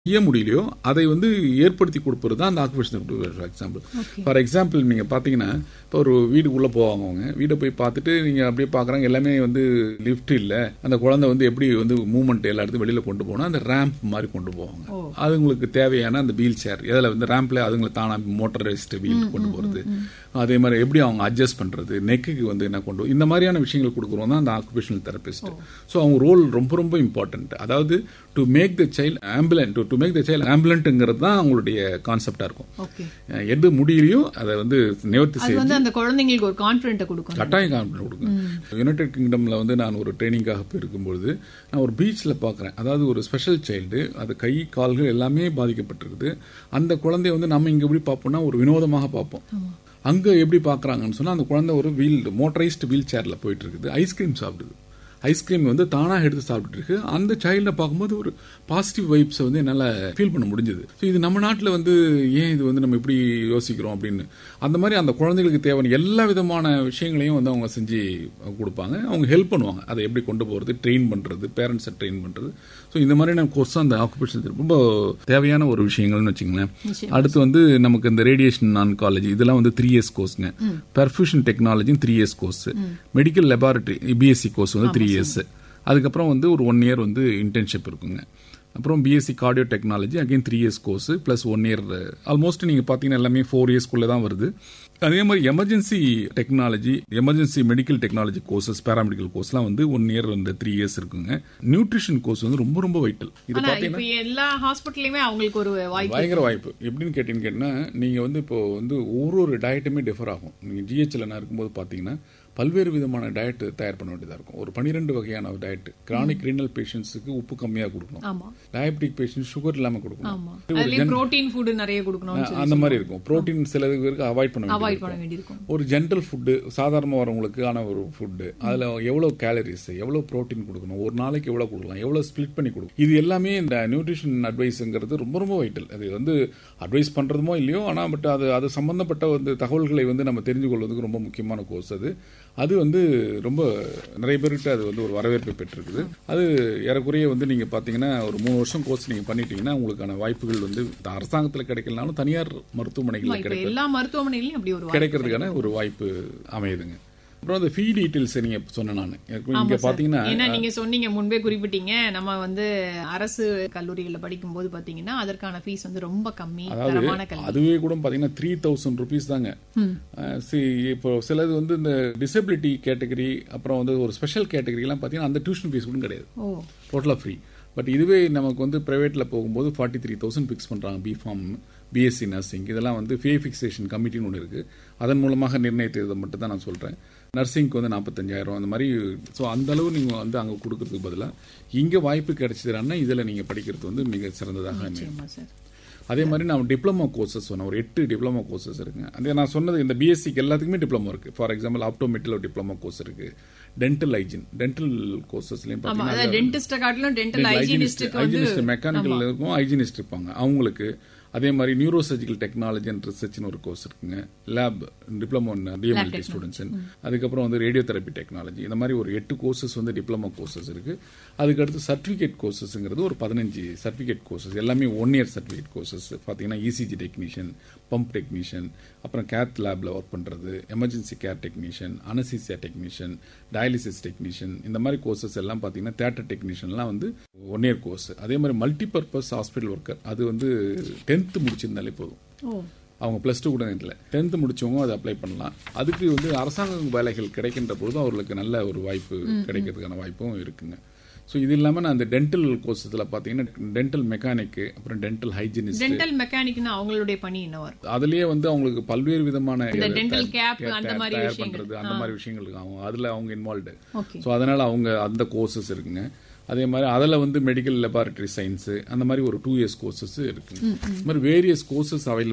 செய்ய முடியலையோ அதை வந்து ஏற்படுத்தி கொடுப்பது தான் அந்த occupation for example for example நீங்க பாத்தீங்கன்னா இப்போ ஒரு வீடுக்குள்ள போவாங்க அவங்க வீடை போய் பார்த்துட்டு நீங்க அப்படியே பாக்குறாங்க எல்லாமே வந்து லிஃப்ட் இல்ல அந்த குழந்தை வந்து எப்படி வந்து மூவ்மெண்ட் எல்லா இடத்துக்கும் வெளியில கொண்டு போகணும் அந்த ரேம்ப் மாதிரி கொண்டு போவாங்க அதுங்களுக்கு தேவையான அந்த வீல் சேர் இதில் வந்து ரேம்ப்ல அதுங்களை தானா மோட்டரைஸ்ட் வீல் கொண்டு போறது அதே மாதிரி எப்படி அவங்க அட்ஜஸ்ட் பண்றது நெக்குக்கு வந்து என்ன கொண்டு இந்த மாதிரியான விஷயங்கள் கொடுக்குறோம் தான் அந்த ஆக்குபேஷனல் தெரபிஸ்ட் ஸோ அவங்க ரோல் ரொம்ப ரொம்ப இம்பார்ட்டன்ட் அதாவது to make the child ambulant to make the child ஆம்புலண்ட்ங்கிறது தான் அவங்களுடைய கான்செப்டா இருக்கும் ஓகே அஹ் எது முடியலையோ அதை வந்து நிவர்த்தி அது செய்ய வந்து அந்த குழந்தைங்களுக்கு ஒரு கான்பிடென்ட் கொடுக்கணும் கட்டாயம் கான்பிடன்ட் கொடுங்க யுனைடெட் கிங்டம்ல வந்து நான் ஒரு ட்ரைனிங்காக போயிருக்கும்பொழுது நான் ஒரு பீச்ல பார்க்குறேன் அதாவது ஒரு ஸ்பெஷல் சைல்டு அது கை கால்கள் எல்லாமே பாதிக்கப்பட்டிருக்குது அந்த குழந்தைய வந்து நம்ம இங்க எப்படி பார்ப்போம்னா ஒரு வினோதமாக பார்ப்போம் அங்க எப்படி பார்க்கறாங்கன்னு சொன்னா அந்த குழந்தை ஒரு வீல் மோட்டரைஸ்டு வீல் சேர்ல போயிட்டு இருக்குது ஐஸ்கிரீம் சாப்பிடுது ஐஸ்கிரீம் வந்து தானாக எடுத்து சாப்பிட்டு இருக்கு அந்த சைல்டை பார்க்கும்போது ஒரு பாசிட்டிவ் வைப்ஸை வந்து என்னால் ஃபீல் பண்ண முடிஞ்சது ஸோ இது நம்ம நாட்டில் வந்து ஏன் இது வந்து நம்ம இப்படி யோசிக்கிறோம் அப்படின்னு அந்த மாதிரி அந்த குழந்தைகளுக்கு தேவையான எல்லா விதமான விஷயங்களையும் வந்து அவங்க செஞ்சு கொடுப்பாங்க அவங்க ஹெல்ப் பண்ணுவாங்க அதை எப்படி கொண்டு போகிறது ட்ரெயின் பண்ணுறது பேரண்ட்ஸை ட்ரெயின் பண்ணுறது ஸோ இந்த மாதிரியான கோர்ஸ் அந்த ஆக்குபேஷன் ரொம்ப தேவையான ஒரு விஷயங்கள்னு வச்சுங்களேன் அடுத்து வந்து நமக்கு இந்த ரேடியேஷன் ஆன்காலஜி இதெல்லாம் வந்து த்ரீ இயர்ஸ் கோர்ஸ்ங்க பெர்ஃபியூஷன் டெக்னாலஜியும் three years course medical laboratory BSc course வந்து த்ரீ இயர்ஸ் அதுக்கப்புறம் வந்து ஒரு ஒன் இயர் வந்து இன்டர்ன்ஷிப் இருக்குங்க அப்புறம் BSc cardio technology again three years course plus one year almost நீங்க பாத்தீங்கன்னா எல்லாமே ஃபோர் இயர்ஸ்க்குள்ள தான் வருது அதே மாதிரி emergency technology emergency medical technology courses paramedical கோர்ஸ்லாம் வந்து ஒன் இயர் வந்து த்ரீ இயர்ஸ் இருக்குங்க நியூட்ரிஷன் கோர்ஸ் வந்து ரொம்ப ரொம்ப வைட்டல் இது ஆனா இப்ப எல்லா ஹாஸ்பிட்டல்லயுமே அவங்களுக்கு ஒரு வாய்ப்பு பயங்கர வாய்ப்பு எப்படின்னு கேட்டீங்கன்னு கேட்டீங்கன்னா நீங்க வந்து இப்போ வந்து ஒரு ஒரு டயட்டுமே டிஃபர் ஆகும் நீங்க ஜிஹெச்ல நான் இருக்கும்போது பாத்தீங்கன்னா பல்வேறு விதமான டயட் தயார் பண்ண வேண்டியதா இருக்கும் ஒரு பன்னிரெண்டு வகையான டயட் கிரானிக் ரீனல் பேஷண்ட்ஸுக்கு உப்பு கம்மியா கொடுக்கணும் ஆமா டயபெட்டிக் பேஷண்ட் சுகர் இல்லாம கொடுக்கணும் ஆமா அதுலயே புரோட்டீன் ஃபுட் நிறைய கொடுக்கணும்னு சொல்லி அந்த மாதிரி இருக்கும் புரோட்டீன் சில பேருக்கு அவாய்ட் பண்ண அவாய்ட் வேண்டியது பண்ண வேண்டியிருக்கும் ஒரு ஜென்ரல் ஃபுட்டு சாதாரண வரவங்களுக்கு ஆன ஒரு ஃபுட்டு அதுல எவ்வளவு கேலரிஸ் எவ்வளவு புரோட்டீன் கொடுக்கணும் ஒரு நாளைக்கு எவ்வளவு கொடுக்கலாம் எவ்வளவு ஸ்ப்ளிட் பண்ணி கொடுக்கணும் இது எல்லாமே இந்த நியூட்ரிஷன் அட்வைஸ்ங்கிறது ரொம்ப ரொம்ப வைட்டல் அது வந்து அட்வைஸ் பண்றதுமோ இல்லையோ ஆனா பட் அது அது சம்பந்தப்பட்ட வந்து தகவல்களை வந்து நம்ம தெரிஞ்சு கொள்வதுக்கு ரொம்ப முக்கியமான கோர்ஸ் அது அது வந்து ரொம்ப நிறைய பேர்கிட்ட அது வந்து ஒரு வரவேற்பை பெற்றிருக்குது அது ஏறக்குறைய வந்து நீங்க பாத்தீங்கன்னா ஒரு மூணு வருஷம் கோர்ஸ் நீங்க பண்ணிட்டீங்கன்னா உங்களுக்கான வாய்ப்புகள் வந்து அரசாங்கத்தில் கிடைக்கலனாலும் தனியார் மருத்துவமனைகளில் இப்ப கிடைக்கும் எல்லா மருத்துவமனையிலயும் அப்படி ஒரு வாய்ப்பு கிடைக்கிறதுக்கான ஒரு வாய்ப்பு அமையுதுங்க அப்புறம் அந்த ஃபீ டீட்டெயில்ஸ் நீங்க சொன்ன நான் இங்க பாத்தீங்கன்னா ஏன்னா நீங்க சொன்னீங்க முன்பே குறிப்பிட்டீங்க நம்ம வந்து அரசு கல்லூரிகள்ல படிக்கும்போது பாத்தீங்கன்னா அதற்கான ஃபீஸ் வந்து ரொம்ப கம்மி தரமான கல்வி அதுவே கூட பாத்தீங்கன்னா த்ரீ தௌசண்ட் ருபீஸ் தாங்க அஹ் see, இப்போ சிலது வந்து இந்த டிசபிலிட்டி கேட்டகரி அப்புறம் வந்து ஒரு ஸ்பெஷல் கேட்டகரி எல்லாம் பாத்தீங்கன்னா அந்த டியூஷன் ஃபீஸ் கூட கிடையாது ஓ டோட்டலாக ஃப்ரீ பட் இதுவே நமக்கு வந்து ப்ரைவேட்டில் போகும்போது ஃபார்ட்டி த்ரீ தௌசண்ட் ஃபிக்ஸ் பண்ணுறாங்க பிஃபார்ம் பிஎஸ்சி நர்சிங் இதெல்லாம் வந்து ஃபே ஃபிக்சேஷன் கமிட்டின்னு ஒன்று இருக்குது அதன் மூலமாக நிர்ணயித்ததை மட்டும் தான் நான் சொல்கிறேன் நர்சிங்க்கு வந்து நாற்பத்தஞ்சாயிரம் அந்த மாதிரி ஸோ அந்த அளவு நீங்கள் வந்து அங்கே கொடுக்கறதுக்கு பதிலாக இங்கே வாய்ப்பு கிடைச்சதுன்னா இதில் நீங்கள் படிக்கிறது வந்து மிக சிறந்ததாக அமையும் நிச்சயமா சார் அதே மாதிரி நான் டிப்ளமோ கோர்சஸ் சொன்னேன் ஒரு எட்டு டிப்ளமோ கோர்சஸ் இருக்குங்க அதே நான் சொன்னது இந்த பிஎஸ்சிக்கு எல்லாத்துக்குமே டிப்ளமோ இருக்கு ஃபார் எக்ஸாம்பிள் ஆப்டோமெட்டில் ஒரு டிப்ளமோ கோர்ஸ் இருக்கு டென்டல் ஹைஜின் டென்டல் கோர்சஸ்லையும் ஆமா அதாவது டென்டிஸ்ட காட்டிலும் டென்டல் ஹைஜீனிஸ்டுக்கு வந்து ஹைஜினிஸ்ட் மெக்கானிக்கல் இருக்கும் ஹைஜினிஸ்ட் இருப்பாங்க அவங்களுக்கு அதே மாதிரி நியூரோ சர்ஜிக்கல் டெக்னாலஜி அண்ட் ரிசர்ச்னு ஒரு கோர்ஸ் இருக்குங்க லேப் டிப்ளமோ டிஎம்எல்டி ஸ்டூடெண்ட்ஸ் அதுக்கப்புறம் வந்து ரேடியோ தெரப்பி டெக்னாலஜி இந்த மாதிரி ஒரு எட்டு கோர்சஸ் வந்து டிப்ளமோ கோர்சஸ் இருக்கு அதுக்கடுத்து சர்டிஃபிகேட் கோர்சஸ்ங்கிறது ஒரு பதினஞ்சு சர்டிஃபிகேட் கோர்சஸ் எல்லாமே ஒன் இயர் சர்டிஃபிகேட் கோர்சஸ் பார்த்தீங்கன்னா இசிஜி டெக்னீஷியன் பம்ப் டெக்னீஷியன் அப்புறம் கேத் லேப்ல ஒர்க் பண்றது emergency care technician anaesthesia technician dialysis technician இந்த மாதிரி கோர்சஸ் எல்லாம் பார்த்தீங்கன்னா தேட்டர் டெக்னீஷியன்லாம் வந்து ஒன் இயர் கோர்ஸ் அதே மாதிரி மல்டிபர்பஸ் ஹாஸ்பிட்டல் ஒர்க்கர் அது வந்து டென்த்து முடிச்சிருந்தாலே போதும் ஓ அவங்க ப்ளஸ் டூ கூட இல்லை டென்த்து முடிச்சவங்க அதை அப்ளை பண்ணலாம் அதுக்கு வந்து அரசாங்க வேலைகள் கிடைக்கின்ற பொழுது அவர்களுக்கு நல்ல ஒரு வாய்ப்பு கிடைக்கிறதுக்கான வாய்ப்பும் இருக்குங்க ஸோ இது இல்லாமல் நான் அந்த டென்டல் கோர்ஸஸில் பார்த்தீங்கன்னா டென்டல் மெக்கானிக்கு அப்புறம் டென்டல் ஹைஜினிஸ்ட் டென்டல் மெக்கானிக்னா அவங்களுடைய பணி என்னவா இருக்கும் அதுலயே வந்து அவங்களுக்கு பல்வேறு விதமான இந்த இதை dental தயார் cap அந்த மாதிரி தயார் விஷயங்கள். பண்றது அந்த மாதிரி விஷயங்கள் இருக்கு அவங்க அதுல அவங்க இன்வால்வ்டு ஓகே ஸோ அதனால அவங்க அந்த கோர்சஸ் இருக்குங்க அதே மாதிரி அதில் வந்து மெடிக்கல் லெபார்டரி சயின்ஸ் அந்த மாதிரி ஒரு டூ இயர்ஸ் கோர்சஸ் இருக்குங்க இந்த மாதிரி வேரியஸ் கோர்சஸ் அவைலபிள்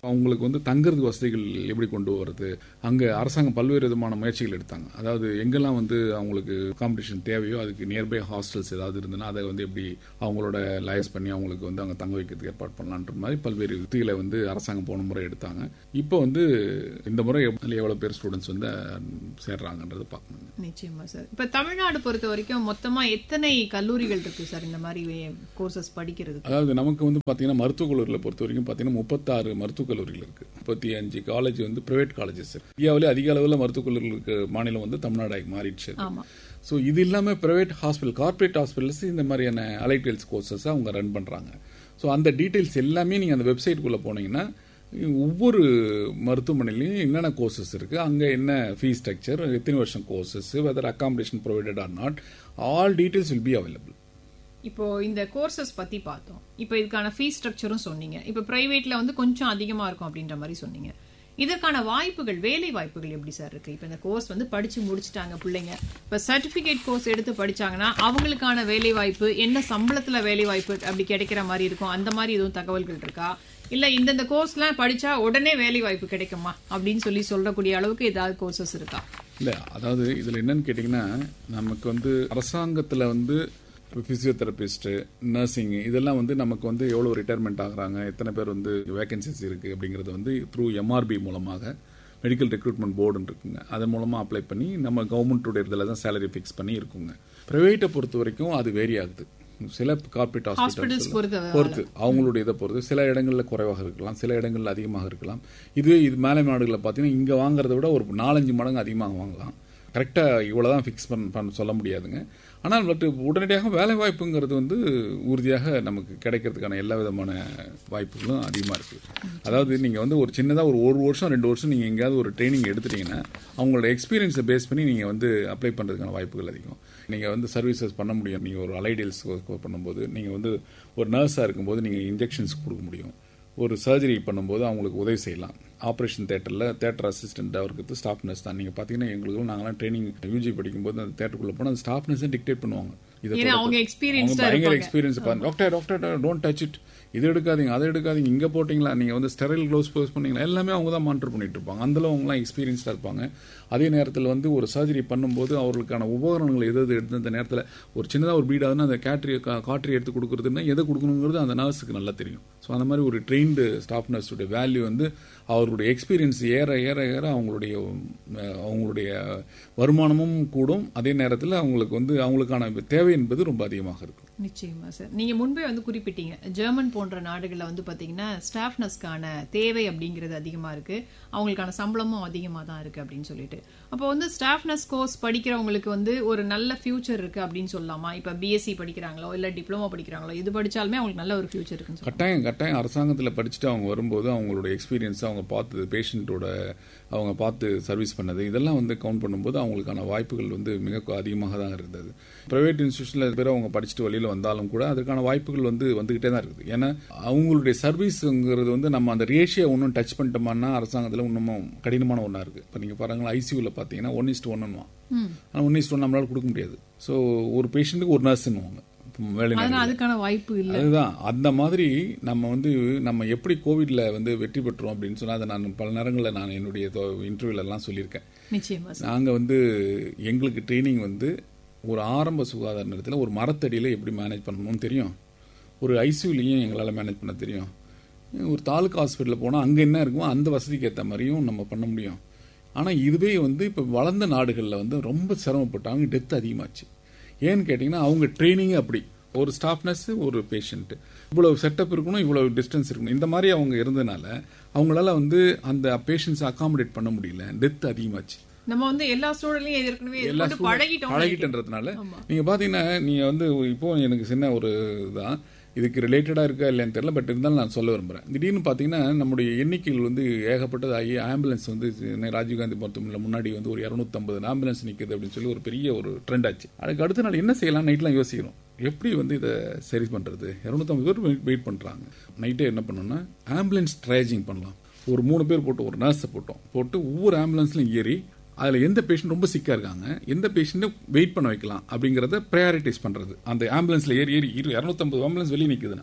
அவங்களுக்கு வந்து தங்குறதுக்கு வசதிகள் எப்படி கொண்டு வரது அங்கே அரசாங்கம் பல்வேறு விதமான முயற்சிகள் எடுத்தாங்க அதாவது எங்கெல்லாம் வந்து அவங்களுக்கு காம்படிஷன் தேவையோ அதுக்கு நியர்பை ஹாஸ்டல்ஸ் ஏதாவது இருந்ததுன்னா அதை வந்து எப்படி அவங்களோட லயஸ் பண்ணி அவங்களுக்கு வந்து அங்கே தங்க வைக்கிறதுக்கு ஏற்பாடு பண்ணலான்ற மாதிரி பல்வேறு யுக்திகளை வந்து அரசாங்கம் போன முறை எடுத்தாங்க இப்போ வந்து இந்த முறை எவ்வளோ பேர் ஸ்டூடெண்ட்ஸ் வந்து சேர்றாங்கன்றது பார்க்கணும் நிச்சயமா சார் இப்ப தமிழ்நாடு பொறுத்த வரைக்கும் மொத்தமா எத்தனை கல்லூரிகள் இருக்கு சார் இந்த மாதிரி கோர்சஸ் படிக்கிறது அதாவது நமக்கு வந்து பார்த்தீங்கன்னா மருத்துவக் கல்லூரியில் பொறுத்த வரைக்கும் பார்த்தீங்கன்னா முப்பத்தாறு மருத்துவக் கல்லூரிகள் இருக்கு முப்பத்தி அஞ்சு காலேஜ் வந்து பிரைவேட் காலேஜஸ் இந்தியாவிலே அதிக அளவில் மருத்துவக் கல்லூரிகள் இருக்க மாநிலம் வந்து தமிழ்நாடு மாறிடுச்சு ஆமா ஸோ இது இல்லாமல் ப்ரைவேட் ஹாஸ்பிட்டல் கார்பரேட் ஹாஸ்பிட்டல்ஸ் இந்த மாதிரியான அலைட்டெல்ஸ் கோர்சஸ் அவங்க ரன் பண்ணுறாங்க ஸோ அந்த டீட்டெயில்ஸ் எல்லாமே நீங்கள் அந்த வெப்சைட்டுக்குள்ளே போனீங்கன்னா ஒவ்வொரு மருத்துவமனையிலையும் என்னென்ன கோர்சஸ் இருக்குது அங்கே என்ன ஃபீஸ் ஸ்ட்ரக்சர் எத்தனை வருஷம் courses whether accommodation provided or not all details will be available இப்போ இந்த கோர்சஸ் பத்தி பார்த்தோம் இப்போ இதுக்கான ஃபீஸ் ஸ்ட்ரக்சரும் சொன்னீங்க இப்போ பிரைவேட்ல வந்து கொஞ்சம் அதிகமா இருக்கும் அப்படின்ற மாதிரி சொன்னீங்க இதற்கான வாய்ப்புகள் வேலை வாய்ப்புகள் எப்படி சார் இருக்கு இப்ப இந்த கோர்ஸ் வந்து படிச்சு முடிச்சுட்டாங்க பிள்ளைங்க இப்ப சர்டிபிகேட் கோர்ஸ் எடுத்து படிச்சாங்கன்னா அவங்களுக்கான வேலை வாய்ப்பு என்ன சம்பளத்துல வேலை வாய்ப்பு அப்படி கிடைக்கிற மாதிரி இருக்கும் அந்த மாதிரி எதுவும் தகவல்கள் இருக்கா இல்ல இந்தந்த கோர்ஸ்லாம் படிச்சா உடனே வேலை வாய்ப்பு கிடைக்குமா அப்படின்னு சொல்லி சொல்லக்கூடிய அளவுக்கு ஏதாவது கோர்சஸ் இருக்கா இல்ல அதாவது இதுல என்னன்னு கேட்டீங்கன்னா நமக்கு வந்து அரசாங்கத்துல வந்து பிசியோதெரபிஸ்ட் நர்சிங் இதெல்லாம் வந்து நமக்கு வந்து எவ்வளவு ரிட்டையர்மெண்ட் ஆகுறாங்க எத்தனை பேர் வந்து வேகன்சிஸ் இருக்கு அப்படிங்கறது வந்து த்ரூ எம்ஆர்பி மூலமாக மெடிக்கல் ரெக்ரூட்மெண்ட் போர்டுன்னு இருக்குங்க அதன் மூலமா அப்ளை பண்ணி நம்ம கவர்மெண்ட்டோட இதில் தான் சேலரி ஃபிக்ஸ் பண்ணி இருக்குங்க பிரைவேட்டை பொறுத்த வரைக்கும் அது வேரி ஆகுது சில கார்பரேட் ஹாஸ்பிட்டல்ஸ் பொறுத்து அவங்களுடைய இதை பொறுத்து சில இடங்கள்ல குறைவாக இருக்கலாம் சில இடங்கள்ல அதிகமாக இருக்கலாம் இதுவே இது மேலை நாடுகளில் பார்த்தீங்கன்னா இங்க வாங்குறத விட ஒரு நாலஞ்சு மடங்கு அதிகமாக வாங்கலாம் கரெக்டாக இவ்வளோதான் ஃபிக்ஸ் பண்ண பண்ண சொல்ல முடியாதுங்க ஆனால் பட் உடனடியாக வேலை வாய்ப்புங்கிறது வந்து உறுதியாக நமக்கு கிடைக்கிறதுக்கான எல்லா விதமான வாய்ப்புகளும் அதிகமாக இருக்குது அதாவது நீங்கள் வந்து ஒரு சின்னதாக ஒரு ஒரு வருஷம் ரெண்டு வருஷம் நீங்கள் எங்கேயாவது ஒரு ட்ரைனிங் எடுத்துட்டீங்கன்னா அவங்களோட எக்ஸ்பீரியன்ஸை பேஸ் பண்ணி நீங்கள் வந்து அப்ளை பண்ணுறதுக்கான வாய்ப்புகள் அதிகம் நீங்கள் வந்து சர்வீசஸ் பண்ண முடியும் நீங்கள் ஒரு அலைடியல்ஸ் பண்ணும்போது நீங்கள் வந்து ஒரு நர்ஸாக இருக்கும்போது நீங்கள் இன்ஜெக்ஷன்ஸ் கொடுக்க முடியும் ஒரு சர்ஜரி பண்ணும்போது அவங்களுக்கு உதவி செய்யலாம் ஆப்ரேஷன் தேட்டரில் தேட்டர் அசிஸ்டன்ட் அவருக்கு ஸ்டாஃப் நர்ஸ் தான் நீங்கள் பார்த்தீங்கன்னா எங்களுக்கு நாங்களாம் ட்ரைனிங் யூஜி படிக்கும்போது அந்த தேட்டருக்குள்ளே போனால் அந்த ஸ்டாஃப் நர்ஸே டிக்டேட் பண்ணுவாங்க அவங்க பயங்கர experience doctor doctor don't touch it இது எடுக்காதீங்க அதை எடுக்காதீங்க இங்கே போட்டிங்களா நீங்கள் வந்து ஸ்டெரைல் க்ளோஸ் போஸ் பண்ணீங்களா எல்லாமே அவங்க தான் மானிட்டர் பண்ணிட்டு இருப்பாங்க அதில் அவங்களாம் எக்ஸ்பீரியன்ஸ்டாக இருப்பாங்க அதே நேரத்தில் வந்து ஒரு சர்ஜரி பண்ணும்போது அவர்களுக்கான உபகரணங்கள் எது எது எடுத்த அந்த நேரத்தில் ஒரு சின்னதாக ஒரு பீடாதுன்னா அந்த கேட்ரி காட்ரி எடுத்து கொடுக்குறதுன்னா எதை கொடுக்கணுங்கிறது அந்த நர்ஸுக்கு நல்லா தெரியும் ஸோ அந்த மாதிரி ஒரு ட்ரெயின்டு ஸ்டாஃப் நர்ஸுடைய வேல்யூ வந்து அவர்களுடைய எக்ஸ்பீரியன்ஸ் ஏற ஏற ஏற அவங்களுடைய அவங்களுடைய வருமானமும் கூடும் அதே நேரத்தில் அவங்களுக்கு வந்து அவங்களுக்கான தேவை என்பது ரொம்ப அதிகமாக இருக்கும் நிச்சயமா சார் நீங்க முன்பே வந்து குறிப்பிட்டீங்க ஜெர்மன் போன்ற நாடுகளில் வந்து பாத்தீங்கன்னா ஸ்டாஃப் நர்ஸ்க்கான தேவை அப்படிங்கிறது அதிகமா இருக்கு அவங்களுக்கான சம்பளமும் அதிகமா தான் இருக்கு அப்படின்னு சொல்லிட்டு அப்போ வந்து ஸ்டாஃப் நர்ஸ் கோர்ஸ் படிக்கிறவங்களுக்கு வந்து ஒரு நல்ல ஃபியூச்சர் இருக்கு அப்படின்னு சொல்லலாமா இப்ப பிஎஸ்சி படிக்கிறாங்களோ இல்ல டிப்ளமோ படிக்கிறாங்களோ இது படிச்சாலுமே அவங்களுக்கு நல்ல ஒரு ஃபியூச்சர் இருக்குன்னு கட்டாயம் கட்டாயம் அரசாங்கத்தில் படிச்சுட்டு அவங்க வரும்போது அவங்களோட எக்ஸ்பீரியன்ஸ் அவங்க பார்த்தது பேஷண்ட்டோட அவங்க பார்த்து சர்வீஸ் பண்ணது இதெல்லாம் வந்து கவுண்ட் பண்ணும்போது அவங்களுக்கான வாய்ப்புகள் வந்து மிக அதிகமாக தான் இருந்தது பிரைவேட் இன்ஸ்டியூஷனில் பேர் அவங்க படிச்சுட்டு வெளியில் வந்தாலும் கூட அதற்கான வாய்ப்புகள் வந்து வந்துகிட்டே தான் இருக்குது ஏன்னா அவங்களுடைய சர்வீஸுங்கிறது வந்து நம்ம அந்த ரேஷியோ ஒன்றும் டச் பண்ணிட்டோம்னா அரசாங்கத்தில் இன்னமும் கடினமான ஒன்றா இருக்குது இப்போ நீங்கள் பாருங்களா ஐசியூவில் பார்த்தீங்கன்னா ஒன் இஸ்ட் ஒன்னுவான் ஆனால் ஒன் இஸ்ட் ஒன் நம்மளால கொடுக்க முடியாது ஸோ ஒரு பேஷண்ட்டுக்கு ஒரு நர்ஸ்ன்னுவாங்க அதுக்கான வாய்ப்பு இல்லை அதுதான் அந்த மாதிரி நம்ம வந்து நம்ம எப்படி கோவிட்ல வந்து வெற்றி பெற்றோம் அப்படின்னு சொன்னா அதை நான் பல நேரங்களில் நான் என்னுடைய இன்டர்வியூல எல்லாம் சொல்லியிருக்கேன் நிச்சயமா நாங்க வந்து எங்களுக்கு ட்ரைனிங் வந்து ஒரு ஆரம்ப சுகாதார நிலையத்தில் ஒரு மரத்தடியில் எப்படி மேனேஜ் பண்ணணும்னு தெரியும் ஒரு ஐசியூலையும் எங்களால் மேனேஜ் பண்ண தெரியும் ஒரு தாலுக்கா ஹாஸ்பிட்டலில் போனால் அங்கே என்ன இருக்குமோ அந்த வசதிக்கு ஏற்ற மாதிரியும் நம்ம பண்ண முடியும் ஆனால் இதுவே வந்து இப்போ வளர்ந்த நாடுகளில் வந்து ரொம்ப சிரமப்பட்டாங்க டெத் அதிகமாச்சு ஏன்னு கேட்டிங்கன்னா அவங்க ட்ரைனிங்கே அப்படி ஒரு ஸ்டாஃப் நர்ஸ் ஒரு பேஷண்ட் இவ்வளவு செட்டப் இருக்கணும் இவ்வளவு டிஸ்டன்ஸ் இருக்கணும் இந்த மாதிரி அவங்க இருந்ததுனால அவங்களால வந்து அந்த பேஷண்ட்ஸ் அகாமடேட் பண்ண முடியல டெத் அதிகமாச்சு நம்ம வந்து எல்லா சூழலையும் ஏற்கனவே எல்லா பழகிட்டோம் பழகிட்டன்றதுனால நீங்க பாத்தீங்கன்னா நீங்க வந்து இப்போ எனக்கு சின்ன ஒரு இதுதான் இதுக்கு ரிலேட்டடா இருக்கா இல்லையான்னு தெரியல பட் இருந்தாலும் நான் சொல்ல விரும்புறேன் திடீர்னு பாத்தீங்கன்னா நம்முடைய எண்ணிக்கைகள் வந்து ஏகப்பட்டது ஆகி ஆம்புலன்ஸ் வந்து ராஜீவ்காந்தி மருத்துவமனையில் முன்னாடி வந்து ஒரு இரநூத்தம்பது ஆம்புலன்ஸ் நிக்குது அப்படின்னு சொல்லி ஒரு பெரிய ஒரு ட்ரெண்ட் ஆச்சு அதுக்கு அடுத்த நாள் என்ன செய்யலாம் நைட்லாம் யோசிக்கிறோம் எப்படி வந்து இதை சரி பண்றது இரநூத்தம்பது பேர் வெயிட் பண்றாங்க நைட்டே என்ன பண்ணோம்னா ஆம்புலன்ஸ் ட்ரைஜிங் பண்ணலாம் ஒரு மூணு பேர் போட்டு ஒரு நர்ஸை போட்டோம் போட்டு ஒவ்வொரு ஆம்புலன்ஸ்லையும் ஏறி அதில் எந்த பேஷண்ட் ரொம்ப சிக்காக இருக்காங்க எந்த பேஷண்ட்டை வெயிட் பண்ண வைக்கலாம் அப்படிங்கிறத ப்ரையாரிட்டைஸ் பண்ணுறது அந்த ஆம்புலன்ஸில் ஏறி ஏறி இரு இரநூத்தம்பது ஆம்புலன்ஸ் வெளியே நிற்குதுன்னா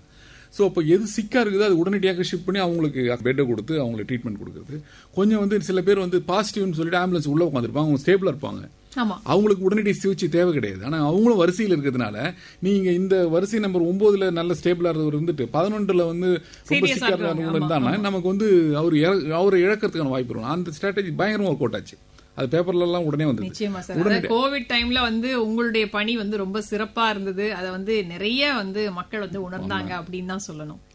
ஸோ அப்போ எது சிக்கா இருக்குது அது உடனடியாக ஷிஃப்ட் பண்ணி அவங்களுக்கு பெட்டை கொடுத்து அவங்களுக்கு ட்ரீட்மெண்ட் கொடுக்குறது கொஞ்சம் வந்து சில பேர் வந்து பாசிட்டிவ்னு சொல்லிட்டு ஆம்புலன்ஸ் உள்ள உட்காந்துருப்பாங்க அவங்க ஸ்டேபிளாக இருப்பாங்க ஆமா அவங்களுக்கு உடனடி சிகிச்சை தேவை கிடையாது ஆனா அவங்களும் வரிசையில் இருக்கிறதுனால நீங்க இந்த வரிசை நம்பர் ஒன்பதுல நல்ல ஸ்டேபிளா இருந்தவர் இருந்துட்டு பதினொன்றுல வந்து ரொம்ப Serious ஆ சிக்கா இருக்கிறவங்க, இருந்தவங்க இருந்தாங்கன்னா நமக்கு வந்து அவர் இற- அவரை இழக்கிறதுக்கான வாய்ப்பு இருக்கும் அந்த ஸ்ட்ராட்டஜி பயங்கரமா ஒர்க் அவுட் ஆச்சு அது பேப்பர்ல எல்லாம் உடனே வந்தது நிச்சயமா சார் அதாவது கோவிட் டைம்ல வந்து உங்களுடைய பணி வந்து ரொம்ப சிறப்பா இருந்தது அதை வந்து நிறைய வந்து மக்கள் வந்து உணர்ந்தாங்க அப்படின்னு தான் சொல்லணும்